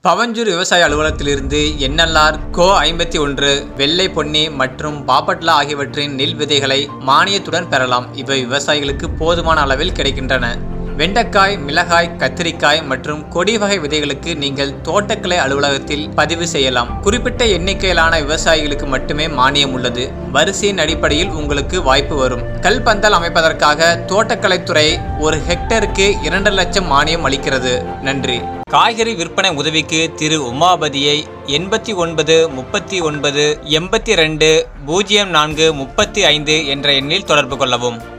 பவஞ்சூர் விவசாய அலுவலகத்திலிருந்து என்எல்ஆர் கோ ஐம்பத்தி ஒன்று வெள்ளை பொன்னி மற்றும் பாப்பட்லா ஆகியவற்றின் நெல் விதைகளை மானியத்துடன் பெறலாம் இவை விவசாயிகளுக்கு போதுமான அளவில் கிடைக்கின்றன வெண்டைக்காய் மிளகாய் கத்திரிக்காய் மற்றும் கொடி வகை விதைகளுக்கு நீங்கள் தோட்டக்கலை அலுவலகத்தில் பதிவு செய்யலாம் குறிப்பிட்ட எண்ணிக்கையிலான விவசாயிகளுக்கு மட்டுமே மானியம் உள்ளது வரிசையின் அடிப்படையில் உங்களுக்கு வாய்ப்பு வரும் கல் பந்தல் அமைப்பதற்காக தோட்டக்கலைத்துறை ஒரு ஹெக்டருக்கு இரண்டு லட்சம் மானியம் அளிக்கிறது நன்றி காய்கறி விற்பனை உதவிக்கு திரு உமாபதியை எண்பத்தி ஒன்பது முப்பத்தி ஒன்பது எண்பத்தி ரெண்டு பூஜ்ஜியம் நான்கு முப்பத்தி ஐந்து என்ற எண்ணில் தொடர்பு கொள்ளவும்